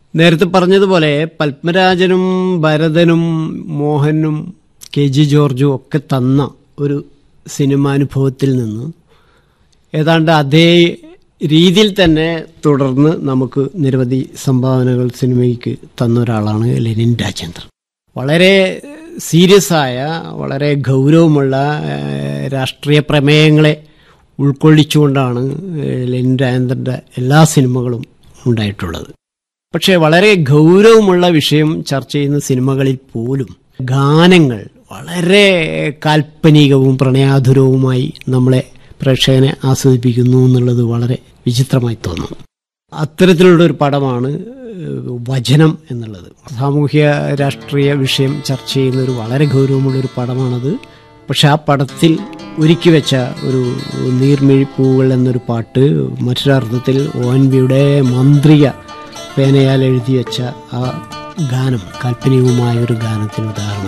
നേരത്തെ പറഞ്ഞതുപോലെ പത്മരാജനും ഭരതനും മോഹനും K G ജോർജും ഒക്കെ തന്ന ഒരു സിനിമാനുഭവത്തിൽ നിന്ന് ഏതാണ്ട് അതേ രീതിയിൽ തന്നെ തുടർന്ന് നമുക്ക് നിരവധി സംഭാവനകൾ സിനിമയ്ക്ക് തന്ന ഒരാളാണ് ലെനിൻ രാജേന്ദ്രൻ വളരെ സീരിയസ് ആയ വളരെ ഗൗരവമുള്ള ഏഹ്, രാഷ്ട്രീയ പ്രമേയങ്ങളെ ഉൾക്കൊള്ളിച്ചുകൊണ്ടാണ് ഏഹ്, ലെനിൻ രാജേന്ദ്രൻ്റെ എല്ലാ സിനിമകളും ഉണ്ടായിട്ടുള്ളത് പക്ഷേ വളരെ ഗൗരവമുള്ള വിഷയം ചർച്ച ചെയ്യുന്ന സിനിമകളിൽ പോലും ഗാനങ്ങൾ വളരെ കാൽപ്പനികവും പ്രണയാതുരവുമായി നമ്മളെ പ്രേക്ഷകനെ ആസ്വദിപ്പിക്കുന്നു എന്നുള്ളത് വളരെ വിചിത്രമായി തോന്നുന്നു അത്തരത്തിലുള്ള ഒരു പടമാണ് ഏഹ്, വചനം എന്നുള്ളത് സാമൂഹ്യ രാഷ്ട്രീയ വിഷയം ചർച്ച ചെയ്യുന്ന ഒരു വളരെ ഗൗരവമുള്ള ഒരു പടമാണത് പക്ഷെ ആ പടത്തിൽ ഒരുക്കി വെച്ച ഒരു നീർമിഴിപ്പൂവുകൾ എന്നൊരു പാട്ട് മറ്റൊരർത്ഥത്തിൽ ഒ എൻ വിയുടെ മന്ത്രിക പേനയാൽ എഴുതി വെച്ച ആ ഗാനം കാൽപ്പനികവുമായ ഒരു ഗാനത്തിന് ഉദാഹരണം